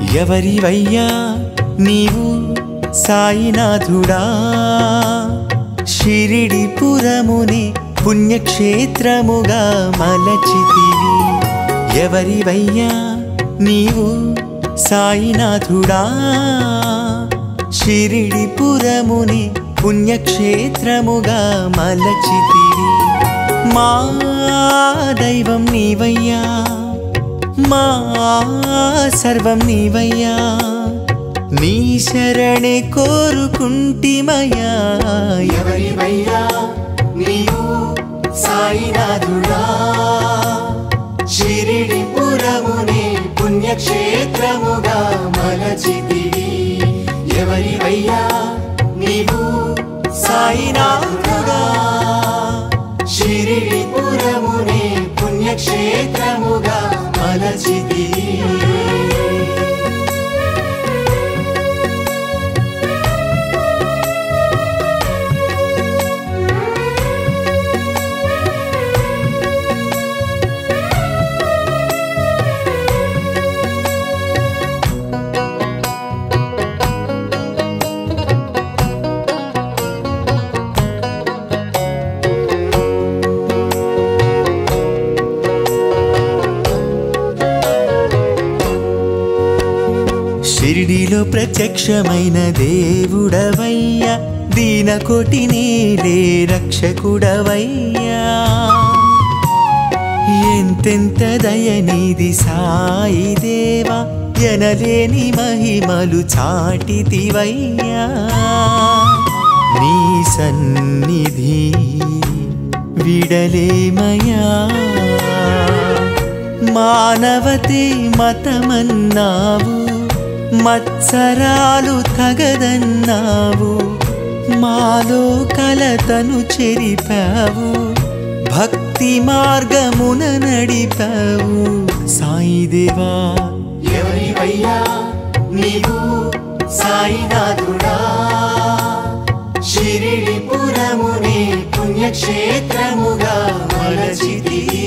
ఎవరివయ్యా నీవు సాయినాథుడా షిరిడి పురముని పుణ్యక్షేత్రముగా మలచితివి ఎవరివయ్యా నీవు సాయినాథుడా షిరిడి పురముని పుణ్యక్షేత్రముగా మలచితివి మా దైవం నీవయ్యా మా సర్వం నీవయ్యా నీ శరణే కోరుకుంటిమయ్యా ఎవరివయ్యా నీవు సాయినాథుడా షిరిడి పురముని పుణ్యక్షేత్రముగా మలచితివి ఎవరివయ్యా నీవు సాయినాథుడా షిరిడి పురముని పుణ్యక్షేత్రముగా మలచితివి షిరిడిలో ప్రత్యక్షమైన దేవుడవయ్యా దీనకోటి నేలే రక్షకుడవయ్యా ఎంతెంత దయనిది సాయి దేవా ఎనలేని మహిమలు చాటితివయ్యా నీ సన్నిధి విడలేమయా మానవతే మతమన్నావు మత్సరాలు తగదన్నావు మాలో కలతను చెరిపావు భక్తి మార్గమున నడిపావు సాయిదేవా ఎవరివయ్యా నీవు సాయినాథుడా షిరిడి పురముని పుణ్యక్షేత్రముగా మలచితివి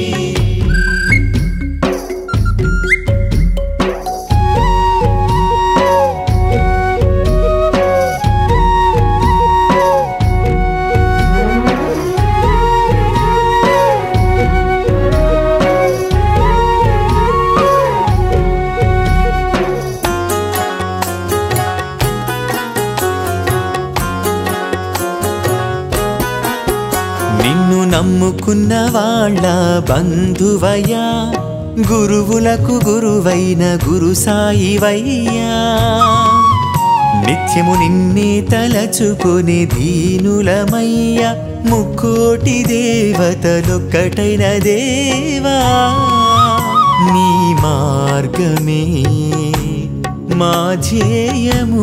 నిన్ను నమ్ముకున్న వాళ్ళ బంధువయ్యా గురువులకు గురువైన గురు సాయివయ్యా నిత్యము నిన్నే తలచుకొని దీనులమయ్య ముక్కోటి దేవతలొక్కటైన దేవా నీ మార్గమే మా ధ్యేయము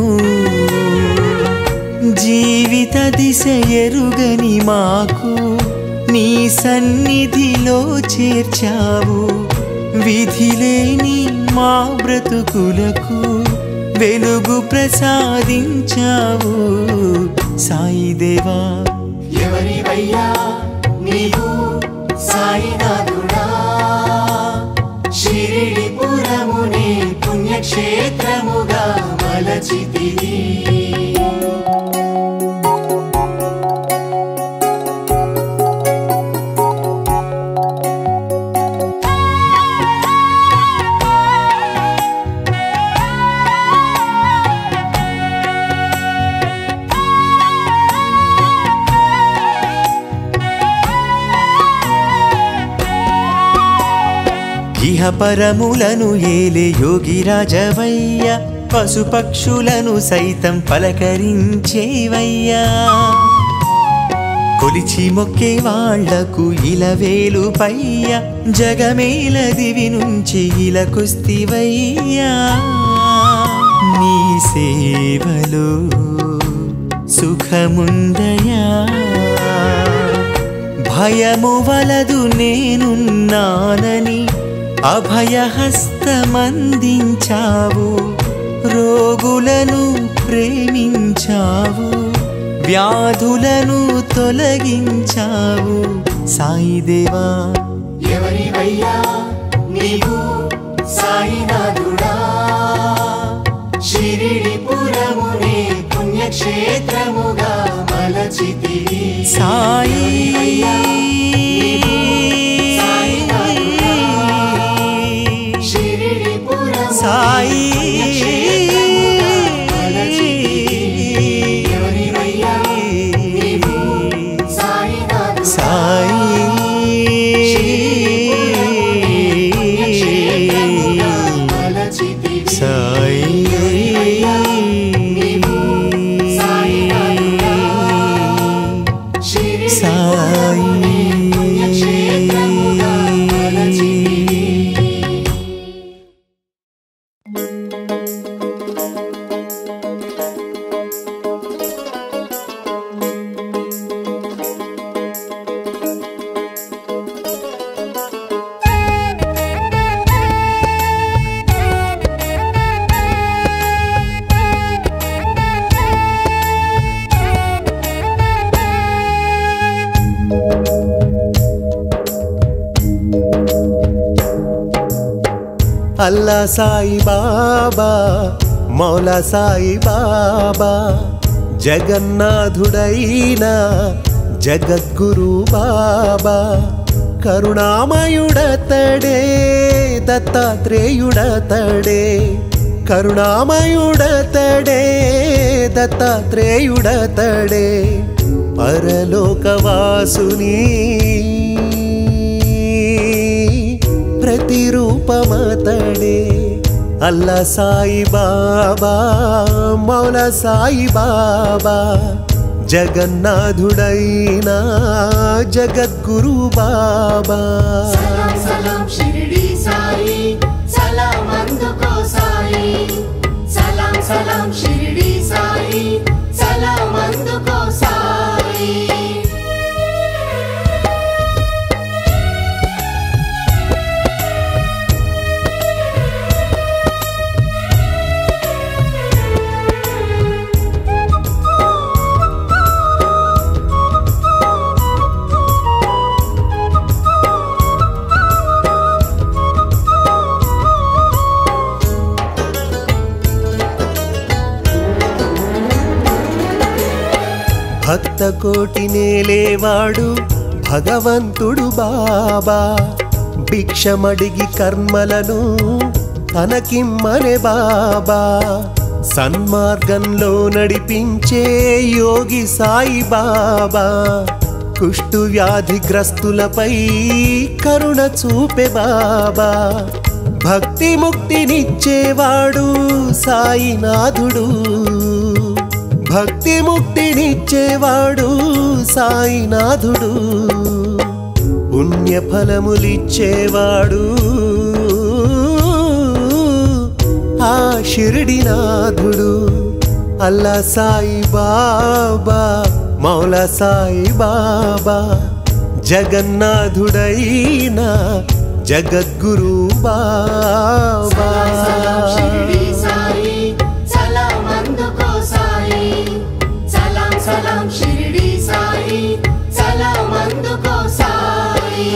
జీవిత దిశ ఎరుగని మాకు నీ సన్నిధిలో చేర్చావు విధిలేని మా బ్రతుకులకు వెలుగు ప్రసాదించావు సాయిదేవా ఎవరివయ్యా నీవు సాయినాథుడా షిరిడి పురముని పుణ్యక్షేత్రముగా మలచితివి ఇహ పరములను ఏలే యోగిరాజవయ్య పశుపక్షులను సైతం పలకరించేవయ్యా కొలిచి మొక్కే వాళ్లకు ఇలవేలు పయ్య జగమేల దివి నుంచి ఇలకొస్తివయ్యా నీ సేవలో సుఖముందయా భయము వలదు నేనున్నానని అభయహస్తమందించావు రోగులను ప్రేమించావు వ్యాధులను తొలగించావు సాయిదేవా ఎవరివయ్యా నీవు సాయినాథుడా పుణ్యక్షేత్రముగా మలచితివి సాయి షిరిడిపురము సాయి ఎవరివయ్యా నీవు సాయినాథు సాయి పుణ్యక్షేత్రముగా మలచితివి సాయి షిరిడి సాయి పుణ్యక్షేత్రముగా మలచితివి అల్లా సాయి బాబా మౌలా సాయి బాబా జగన్నాథుడైన జగద్గురు బాబా కరుణామయుడతడే దత్తాత్రేయుడతడే కరుణామయుడతడే దత్తాత్రేయుడతడే పరలోకవాసుని ప్రతిరూపమతడే అల్ల సాయి బాబా మౌల సాయి బాబా జగన్నాథుడైన జగద్గురు బాబా సలాం సలాం షిరిడి సాయి సలాం అందుకో సాయి సలాం సలాం షిరిడి సాయి సలాం అందుకో సాయి భక్త కోటి నేలేవాడు భగవంతుడు బాబా భిక్షమడిగి కర్మలను తనకిమ్మనే బాబా సన్మార్గంలో నడిపించే యోగి సాయి బాబా కుష్టు వ్యాధిగ్రస్తులపై కరుణ చూపే బాబా భక్తి ముక్తినిచ్చేవాడు సాయినాథుడు భక్తి ముక్తినిచ్చేవాడు సాయినాథుడు పుణ్య ఫలములిచ్చేవాడు ఆ షిరిడినాథుడు అల్లా సాయి బాబా మౌల సాయి బాబా జగన్నాథుడైన జగద్గురు బాబా సలాం షిరిడి సాయి సలాం అందుకో సాయి సలాం సలాం షిరిడి సాయి సలాం అందుకో సాయి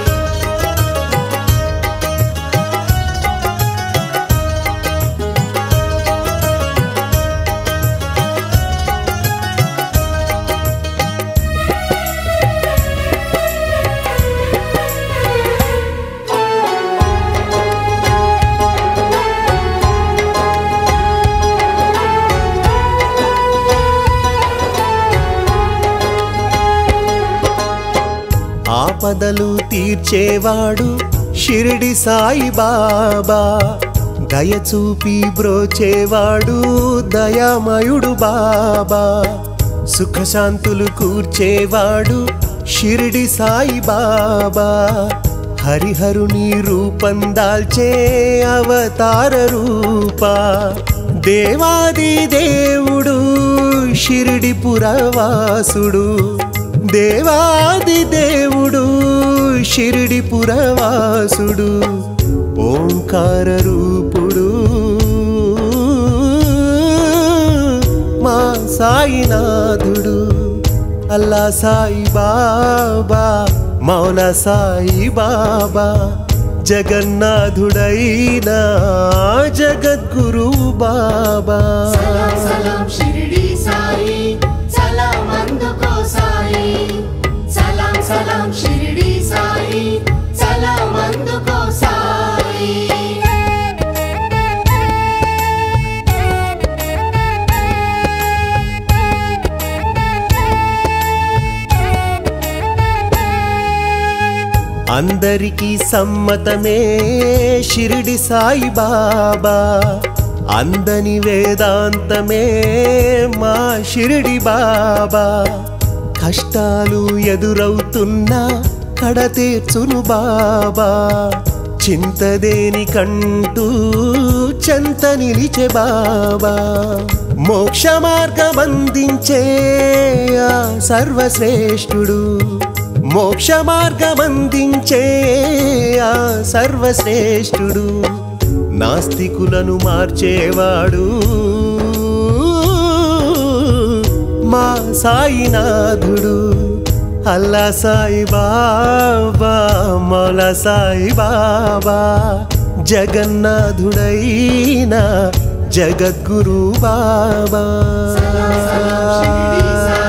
ఆపదలు తీర్చేవాడు షిరిడి సాయి బాబా దయ చూపి బ్రోచేవాడు దయామయుడు బాబా సుఖశాంతులు కూర్చేవాడు షిరిడి సాయి బాబా హరిహరుని రూపం దాల్చే అవతార రూపా దేవాది దేవుడు షిరిడి పురవాసుడు దేవాది దేవుడు షిరిడి పురవాసుడు ఓంకార రూపుడు మా సాయినాథుడు అల్లా సాయి బాబా మౌల సాయి బాబా జగన్నాథుడైన జగద్గురు బాబా సలాం సలాం షిరిడి సాయి సాయి సలాం అందుకో సాయి అందరికీ సమ్మతమే షిరిడి సాయి బాబా అందని వేదాంతమే మా షిరిడి బాబా కష్టాలు ఎదురవుతున్నా కడతీర్చును బాబా చింతదేని కంటూ చెంత నిలిచే బాబా మోక్ష మార్గం అందించే ఆ సర్వశ్రేష్ఠుడు మోక్ష మార్గమందించే ఆ సర్వశ్రేష్ఠుడు నాస్తికులను మార్చేవాడు మా సాయినాథుడు అల్లా సాయి బాబా మౌల సాయి బాబా జగన్నాథుడైన జగద్గురు బాబా సలాం సలాం షిరిడి సాయి